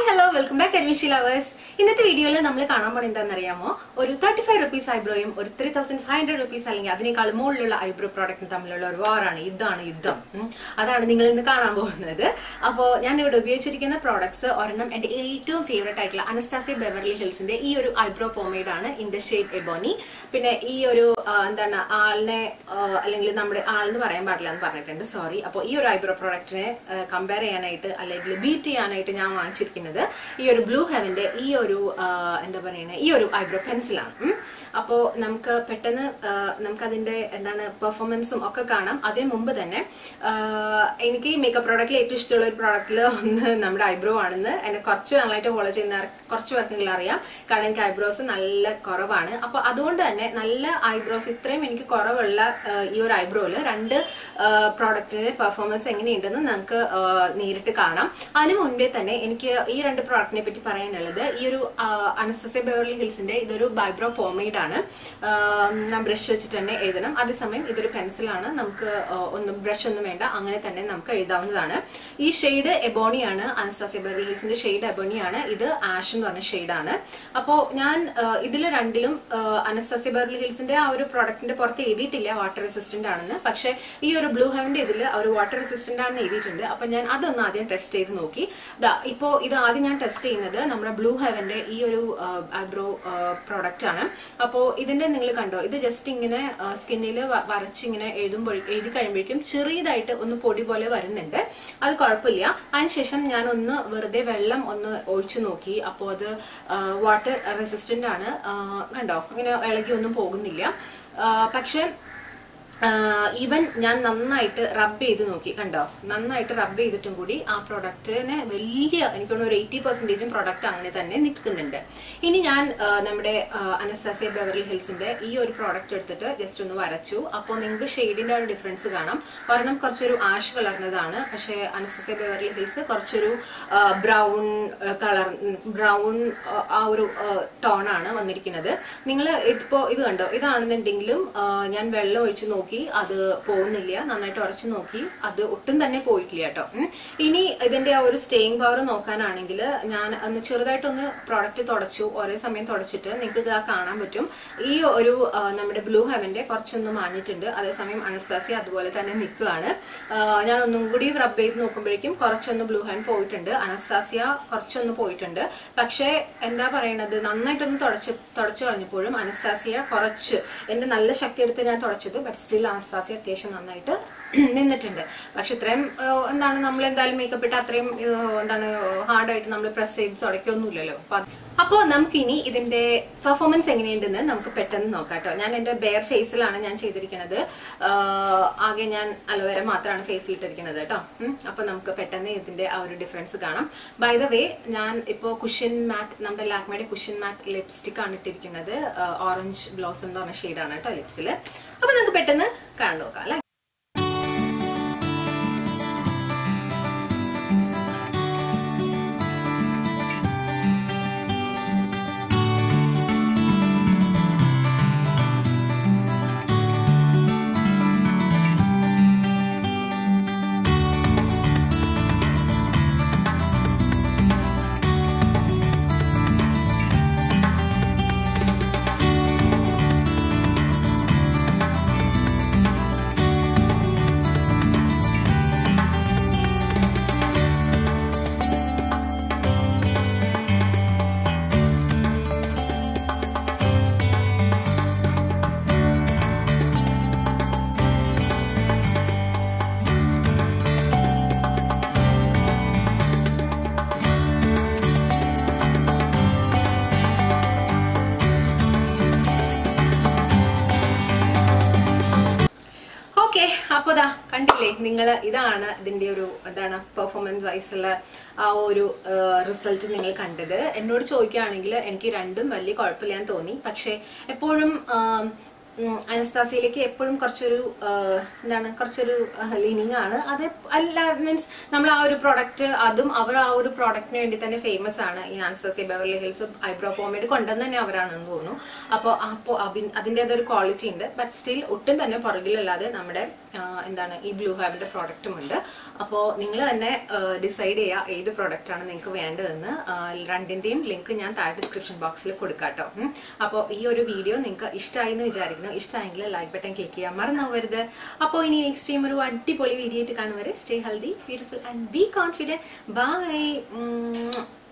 Hello welcome back admission lovers ഇന്നത്തെ വീഡിയോയിൽ നമ്മൾ കാണാൻ പോണത് എന്താണെന്നറിയാമോ ഒരു തേർട്ടി ഫൈവ് റുപ്പീസ് ഐബ്രോയും ഒരു three thousand five hundred rupees അല്ലെങ്കിൽ അതിനേക്കാൾ മുകളിലുള്ള ഐബ്രോ പ്രോഡക്റ്റും തമ്മിലുള്ള ഒരു വാറാണ് യുദ്ധമാണ് യുദ്ധം ഉം. അതാണ് നിങ്ങൾ ഇന്ന് കാണാൻ പോകുന്നത് അപ്പോൾ ഞാൻ ഇവിടെ ഉപയോഗിച്ചിരിക്കുന്ന പ്രോഡക്ട്സ് ഒരെണ്ണം എൻ്റെ ഏറ്റവും ഫേവറേറ്റ് ആയിട്ടുള്ള അനസ്താസി ബെവർലി ഹിൽസിന്റെ ഈ ഒരു ഐബ്രോ പോമേഡ് ആണ് ഇൻ ദ ഷെയ്ഡ് എബോനി പിന്നെ ഈ ഒരു ആ, എന്താണ് ആളിനെ ആ, അല്ലെങ്കിൽ നമ്മുടെ ആളെന്ന് പറയാൻ പാടില്ല എന്ന് പറഞ്ഞിട്ടുണ്ട് സോറി അപ്പോൾ ഈ ഒരു ഐബ്രോ പ്രോഡക്റ്റിനെ കമ്പയർ ചെയ്യാനായിട്ട് അല്ലെങ്കിൽ ബീറ്റ് ചെയ്യാനായിട്ട് ഞാൻ വാങ്ങിച്ചിരിക്കുന്നത് ഈ ഒരു ബ്ലൂ ഹെവന്റെ ഈ ഒരു ആ, എന്താ പറയുന്നത് ഈ ഒരു ഐബ്രോ പെൻസിലാണ് അപ്പോൾ നമുക്ക് പെട്ടെന്ന് ആ, നമുക്കതിന്റെ എന്താണ് പെർഫോമൻസും ഒക്കെ കാണാം അതിന് മുമ്പ് തന്നെ ആ, എനിക്ക് ഈ മേക്കപ്പ് പ്രോഡക്റ്റിൽ ഏറ്റവും ഇഷ്ടമുള്ള ഒരു പ്രോഡക്റ്റിൽ ഒന്ന് നമ്മുടെ ഐബ്രോ ആണെന്ന് എന്നെ കുറച്ച് നന്നായിട്ട് ഫോളോ ചെയ്യുന്ന കുറച്ച് പേർക്കെങ്കിലും അറിയാം കാരണം എനിക്ക് ഐബ്രോസ് നല്ല കുറവാണ് അപ്പോൾ അതുകൊണ്ട് തന്നെ നല്ല ഐബ്രോസ് ഇത്രയും എനിക്ക് കുറവുള്ള ആ, ഈ ഒരു ഐബ്രോയില് രണ്ട് പ്രോഡക്റ്റിന്റെ പെർഫോമൻസ് എങ്ങനെയുണ്ടെന്ന് നമുക്ക് ആ, നേരിട്ട് കാണാം അതിനു മുൻപേ തന്നെ എനിക്ക് ഈ രണ്ട് പ്രോഡക്റ്റിനെ പറ്റി പറയാനുള്ളത് ഈ ഒരു അനസ്തസെ ബെവർലി ഹിൽസിന്റെ ഇതൊരു ബൈബ്രോ പോമേഡ് ആണ് ആ, ഞാൻ ബ്രഷ് വെച്ചിട്ട് തന്നെ എഴുതണം അതേസമയം ഇതൊരു പെൻസിലാണ് നമുക്ക് ആ, ഒന്നും ബ്രഷ് ഒന്നും വേണ്ട അങ്ങനെ തന്നെ നമുക്ക് എഴുതാവുന്നതാണ് ഈ ഷെയ്ഡ് എബോണിയാണ് അനസ്തസെ ബെവർലി ഹിൽസിന്റെ ഷെയ്ഡ് എബോണിയാണ് ഇത് ആഷ് എന്ന് പറഞ്ഞ ഷെയ്ഡാണ് അപ്പോൾ ഞാൻ ഇതിൽ രണ്ടിലും അനസ്തസി ബെവർലി ഹിൽസിന്റെ ആ ഒരു പ്രോഡക്റ്റിന്റെ പുറത്ത് എഴുതിയിട്ടില്ല വാട്ടർ റെസിസ്റ്റന്റ് ആണെന്ന് പക്ഷേ ഈ ഒരു ബ്ലൂ ഹെവന്റെ ഇതിൽ ഒരു വാട്ടർ റെസിസ്റ്റന്റ് ആണെന്ന് എഴുതിയിട്ടുണ്ട് അപ്പൊ ഞാൻ അതൊന്ന് ആദ്യം ടെസ്റ്റ് ചെയ്ത് നോക്കി ദാ ഇപ്പോ ഇത് ആദ്യം ഞാൻ ടെസ്റ്റ് ചെയ്യുന്നത് നമ്മുടെ ബ്ലൂ ഹെവന്റെ ഈ ഒരു ഐബ്രോ പ്രോഡക്റ്റ് ആണ് അപ്പോൾ ഇതിന്റെ നിങ്ങൾ കണ്ടോ ഇത് ജസ്റ്റ് ഇങ്ങനെ സ്കിന്നിൽ വരച്ച് ഇങ്ങനെ എഴുതുമ്പോൾ എഴുതി കഴിയുമ്പോഴേക്കും ചെറിയതായിട്ട് ഒന്ന് പൊടി പോലെ വരുന്നുണ്ട് അത് കുഴപ്പമില്ല അതിനുശേഷം ഞാൻ ഒന്ന് വെറുതെ വെള്ളം ഒന്ന് ഒഴിച്ചു നോക്കി അപ്പോൾ അത് വാട്ടർ റെസിസ്റ്റന്റ് ആണ് ആ, കണ്ടോ ഇങ്ങനെ ഇളകി ഒന്നും പോകുന്നില്ല ആ, പക്ഷെ ഈവൻ ഞാൻ നന്നായിട്ട് റബ്ബ് ചെയ്ത് നോക്കി കണ്ടോ നന്നായിട്ട് റബ്ബ് ചെയ്തിട്ടും കൂടി ആ പ്രൊഡക്റ്റിന് വലിയ എനിക്ക് തോന്നുന്നു ഒരു എയ്റ്റി പെർസെൻറ്റേജും പ്രൊഡക്റ്റ് അങ്ങനെ തന്നെ നിൽക്കുന്നുണ്ട് ഇനി ഞാൻ ആ, നമ്മുടെ അനസ്താസിയ ബെവർലി ഹിൽസിന്റെ ഈ ഒരു പ്രോഡക്റ്റ് എടുത്തിട്ട് ജസ്റ്റ് ഒന്ന് വരച്ചു അപ്പോൾ നിങ്ങൾക്ക് ഷെയ്ഡിന്റെ ഒരു ഡിഫറൻസ് കാണാം ഒരെണ്ണം കുറച്ചൊരു ആഷ് കളർന്നതാണ് പക്ഷേ അനസ്താസിയ ബെവർലി ഹിൽസ് കുറച്ചൊരു ബ്രൗൺ കളർ ബ്രൗൺ ആ ഒരു ടോണാണ് വന്നിരിക്കുന്നത് നിങ്ങൾ ഇപ്പോൾ ഇത് കണ്ടോ ഇതാണെന്നുണ്ടെങ്കിലും ആ, ഞാൻ വെള്ളം ഒഴിച്ച് നോക്കി അത് പോകുന്നില്ല നന്നായിട്ട് ഉറച്ചു നോക്കി അത് ഒട്ടും തന്നെ പോയിട്ടില്ല കേട്ടോ ഉം. ഇനി ഇതിന്റെ ആ ഒരു സ്റ്റേയിങ് പവർ നോക്കാനാണെങ്കിൽ ഞാൻ ഒന്ന് ചെറുതായിട്ടൊന്ന് പ്രോഡക്റ്റ് തുടച്ചു ഒരേ സമയം തുടച്ചിട്ട് നിങ്ങൾക്ക് ഇതാ കാണാൻ പറ്റും ഈ ഒരു ആ, നമ്മുടെ ബ്ലൂ ഹെവന്റെ കുറച്ചൊന്ന് മാഞ്ഞിട്ടുണ്ട് അതേസമയം അനസ്താസി അതുപോലെ തന്നെ നിൽക്കുകയാണ് ഞാൻ ഒന്നും കൂടി റബ്ബ് ചെയ്ത് നോക്കുമ്പോഴേക്കും കുറച്ചൊന്ന് ബ്ലൂ ഹെവൻ പോയിട്ടുണ്ട് അനസ്താസിയ കുറച്ചൊന്ന് പോയിട്ടുണ്ട് പക്ഷേ എന്താ പറയണത് നന്നായിട്ടൊന്ന് തുടച്ച് തുടച്ചു കളഞ്ഞപ്പോഴും അനസ്താസിയ കുറച്ച് എന്റെ നല്ല ശക്തി എടുത്ത് ഞാൻ തുടച്ചത് ബട്ട് സ്റ്റിൽ അനസ്താസിയ അത്യാവശ്യം നന്നായിട്ട് നിന്നിട്ടുണ്ട് പക്ഷെ ഇത്രയും ആ, എന്താണ് നമ്മൾ എന്തായാലും മേക്കപ്പ് ഇട്ട് അത്രയും ആ, എന്താണ് ഹാർഡായിട്ട് നമ്മൾ പ്രസ് ചെയ്ത് തുടയ്ക്കൊന്നുമില്ലല്ലോ അപ്പൊ അത് അപ്പോൾ നമുക്കിനി ഇതിന്റെ പെർഫോമൻസ് എങ്ങനെയുണ്ടെന്ന് നമുക്ക് പെട്ടെന്ന് നോക്കാം കേട്ടോ ഞാൻ എന്റെ ബെയർ ഫേസിലാണ് ഞാൻ ചെയ്തിരിക്കുന്നത് ആഹ് ആകെ ഞാൻ അലോവേര മാത്രമാണ് ഫേസിൽ ഇട്ടിരിക്കുന്നത് കേട്ടോ ഉം. അപ്പൊ നമുക്ക് പെട്ടെന്ന് ഇതിന്റെ ആ ഒരു ഡിഫറൻസ് കാണാം ബൈ ദ വേ ഞാൻ ഇപ്പോൾ കുഷൻ മാറ്റ് നമ്മുടെ ലാക്മയുടെ കുഷൻ മാറ്റ് ലിപ്സ്റ്റിക് ആണ് ഇട്ടിരിക്കുന്നത് ഓറഞ്ച് ബ്ലോസം എന്ന് പറഞ്ഞ ഷെയ്ഡാണ് കേട്ടോ ലിപ്സിൽ അപ്പൊ നമുക്ക് പെട്ടെന്ന് കാണാൻ നോക്കാം അല്ലെ ഓക്കെ അപ്പൊ ദാ കണ്ടില്ലേ നിങ്ങൾ ഇതാണ് ഇതിന്റെ ഒരു എന്താണ് പെർഫോമൻസ് വൈസുള്ള ആ ഒരു റിസൾട്ട് നിങ്ങൾ കണ്ടത് എന്നോട് ചോദിക്കുകയാണെങ്കിൽ എനിക്ക് രണ്ടും വലിയ കുഴപ്പമില്ലാന്ന് തോന്നി പക്ഷെ എപ്പോഴും ആം, അനസ്താസിയിലേക്ക് എപ്പോഴും കുറച്ചൊരു ആ, എന്താണ് കുറച്ചൊരു ലീനിങ് ആണ് അത് അല്ല മീൻസ് നമ്മൾ ആ ഒരു പ്രോഡക്റ്റ് അതും അവർ ആ ഒരു പ്രോഡക്റ്റിന് വേണ്ടി തന്നെ ഫേമസ് ആണ് ഈ Anastasia Beverly Hills eyebrow pomade കൊണ്ടുവന്ന് തന്നെ അവരാണെന്ന് തോന്നുന്നു അപ്പോൾ അപ്പോൾ അതിൻ്റെതൊരു ക്വാളിറ്റി ഉണ്ട് ബട്ട് സ്റ്റിൽ ഒട്ടും തന്നെ പുറകിലല്ലാതെ നമ്മുടെ ആ, എന്താണ് ഈ ബ്ലൂ ഹാവിൻ്റെ പ്രോഡക്റ്റും ഉണ്ട് അപ്പോൾ നിങ്ങൾ തന്നെ ഡിസൈഡ് ചെയ്യുക ഏത് പ്രോഡക്റ്റ് ആണ് നിങ്ങൾക്ക് വേണ്ടതെന്ന് ആ, രണ്ടിൻ്റെയും ലിങ്ക് ഞാൻ താഴെ ഡിസ്ക്രിപ്ഷൻ ബോക്സിൽ കൊടുക്കാം കേട്ടോ അപ്പോൾ ഈ ഒരു വീഡിയോ നിങ്ങൾക്ക് ഇഷ്ടമായി എന്ന് വിചാരിക്കുന്നു ഇഷ്ടമായെങ്കിൽ ലൈക്ക് ബട്ടൺ ക്ലിക്ക് ചെയ്യാൻ മറന്നാവരുത് അപ്പോൾ ഇനി നെക്സ്റ്റ് ടൈം ഒരു അടിപൊളി വീഡിയോ ആയിട്ട് കാണുവരെ stay healthy beautiful and be confident by